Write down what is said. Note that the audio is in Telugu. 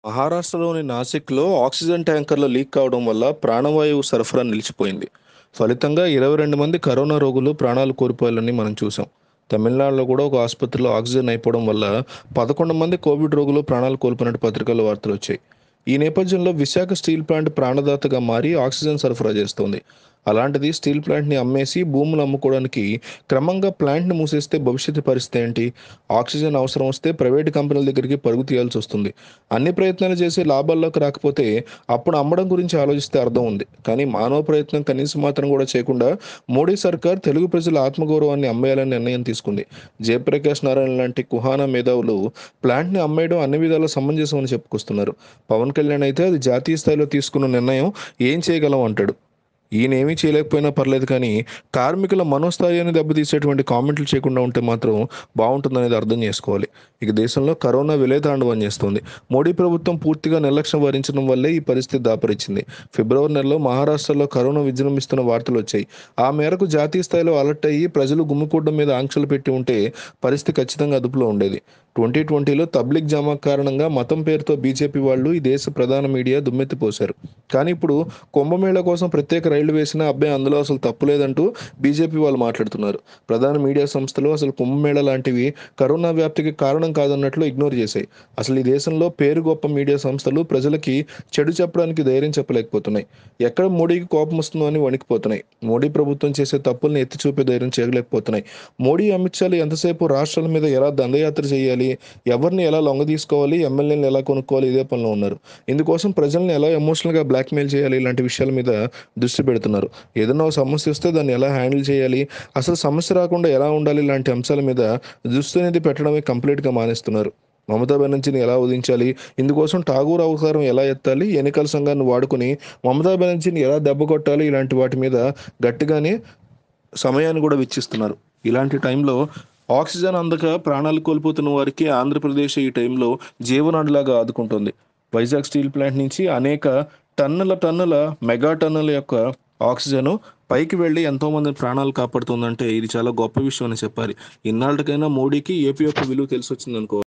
మహారాష్ట్రలోని నాసిక్లో ఆక్సిజన్ ట్యాంకర్లు లీక్ కావడం వల్ల ప్రాణవాయువు సరఫరా నిలిచిపోయింది ఫలితంగా ఇరవై రెండు మంది కరోనా రోగులు ప్రాణాలు కోల్పోయాలని మనం చూసాం తమిళనాడులో కూడా ఒక ఆసుపత్రిలో ఆక్సిజన్ అయిపోవడం వల్ల పదకొండు మంది కోవిడ్ రోగులు ప్రాణాలు కోల్పోయినట్టు పత్రికల్లో వార్తలు వచ్చాయి ఈ నేపథ్యంలో విశాఖ స్టీల్ ప్లాంట్ ప్రాణదాతగా మారి ఆక్సిజన్ సరఫరా చేస్తోంది అలాంటిది స్టీల్ ప్లాంట్ని అమ్మేసి భూములు అమ్ముకోవడానికి క్రమంగా ప్లాంట్ని మూసేస్తే భవిష్యత్తు పరిస్థితి ఏంటి ఆక్సిజన్ అవసరం వస్తే ప్రైవేట్ కంపెనీల దగ్గరికి పరుగు తీయాల్సి వస్తుంది అన్ని ప్రయత్నాలు చేసి లాభాల్లోకి రాకపోతే అప్పుడు అమ్మడం గురించి ఆలోచిస్తే అర్థం ఉంది కానీ మానవ ప్రయత్నం కనీసం మాత్రం కూడా చేయకుండా మోడీ సర్కార్ తెలుగు ప్రజల ఆత్మగౌరవాన్ని అమ్మేయాలని నిర్ణయం తీసుకుంది జయప్రకాష్ నారాయణ లాంటి కుహానా మేధావులు ప్లాంట్ని అమ్మేయడం అన్ని విధాలా సమంజసం అని చెప్పుకొస్తున్నారు పవన్ కళ్యాణ్ అయితే అది జాతీయ స్థాయిలో తీసుకున్న నిర్ణయం ఏం చేయగలం అంటాడు ఈయన ఏమీ చేయలేకపోయినా పర్లేదు కానీ కార్మికుల మనోస్థాయిని దెబ్బతీసేటువంటి కామెంట్లు చేయకుండా ఉంటే మాత్రం బాగుంటుందనేది అర్థం చేసుకోవాలి ఇక దేశంలో కరోనా విలేతాండవం చేస్తుంది మోడీ ప్రభుత్వం పూర్తిగా నిర్లక్ష్యం వహించడం వల్లే ఈ పరిస్థితి దాపరిచింది ఫిబ్రవరి నెలలో మహారాష్ట్రలో కరోనా విజృంభిస్తున్న వార్తలు వచ్చాయి ఆ మేరకు జాతీయ స్థాయిలో అలర్ట్ అయ్యి ప్రజలు గుమ్మికూడడం మీద ఆంక్షలు పెట్టి ఉంటే పరిస్థితి ఖచ్చితంగా అదుపులో ఉండేది ట్వంటీ ట్వంటీలో తబ్లిక్ జమా కారణంగా మతం పేరుతో బీజేపీ వాళ్ళు ఈ దేశ ప్రధాన మీడియా దుమ్మెత్తిపోశారు కానీ ఇప్పుడు కుంభమేళా కోసం ప్రత్యేక రైళ్లు వేసిన అబ్బాయి అందులో అసలు తప్పులేదంటూ బీజేపీ వాళ్ళు మాట్లాడుతున్నారు ప్రధాన మీడియా సంస్థలు అసలు కుంభమేళా లాంటివి కరోనా వ్యాప్తికి కారణం కాదన్నట్లు ఇగ్నోర్ చేశాయి అసలు ఈ దేశంలో పేరు గొప్ప మీడియా సంస్థలు ప్రజలకి చెడు చెప్పడానికి ధైర్యం చెప్పలేకపోతున్నాయి ఎక్కడ మోడీకి కోపం వస్తుందో అని వణికిపోతున్నాయి మోడీ ప్రభుత్వం చేసే తప్పుల్ని ఎత్తి చూపే ధైర్యం చేయలేకపోతున్నాయి మోడీ అమిత్ షాలు ఎంతసేపు రాష్ట్రాల మీద ఎలా దండయాత్ర చేయాలి ఎవరిని ఎలా లొంగ తీసుకోవాలి ఎమ్మెల్యేలను ఎలా కొనుక్కోవాలి ఇదే పనిలో ఉన్నారు ఇందుకోసం ప్రజల్ని ఎలా ఎమోషనల్గా బ్లాక్మెయిల్ చేయాలి ఇలాంటి విషయాల మీద దృష్టి పెడుతున్నారు ఏదైనా ఒక సమస్య వస్తే దాన్ని ఎలా హ్యాండిల్ చేయాలి అసలు సమస్య రాకుండా ఎలా ఉండాలి ఇలాంటి అంశాల మీద దృష్టి అనేది పెట్టడమే కంప్లీట్గా మానేస్తున్నారు మమతా బెనర్జీని ఎలా వదించాలి ఇందుకోసం ఠాగూర్ అవతారం ఎలా ఎత్తాలి ఎన్నికల సంఘాన్ని వాడుకొని మమతా బెనర్జీని ఎలా దెబ్బ కొట్టాలి ఇలాంటి వాటి మీద గట్టిగానే సమయాన్ని కూడా వెచ్చిస్తున్నారు ఇలాంటి టైంలో ఆక్సిజన్ అందక ప్రాణాలు కోల్పోతున్న వారికి ఆంధ్రప్రదేశ్ ఈ టైంలో జీవనాడిలాగా ఆదుకుంటుంది వైజాగ్ స్టీల్ ప్లాంట్ నుంచి అనేక టన్నుల టన్నుల మెగా టన్నుల యొక్క ఆక్సిజన్ పైకి వెళ్ళి ఎంతో మంది ప్రాణాలు కాపాడుతుందంటే ఇది చాలా గొప్ప విషయం అని చెప్పాలి ఇన్నాళ్ళకైనా మోడీకి ఏపీ యొక్క విలువ తెలిసి వచ్చింది అనుకో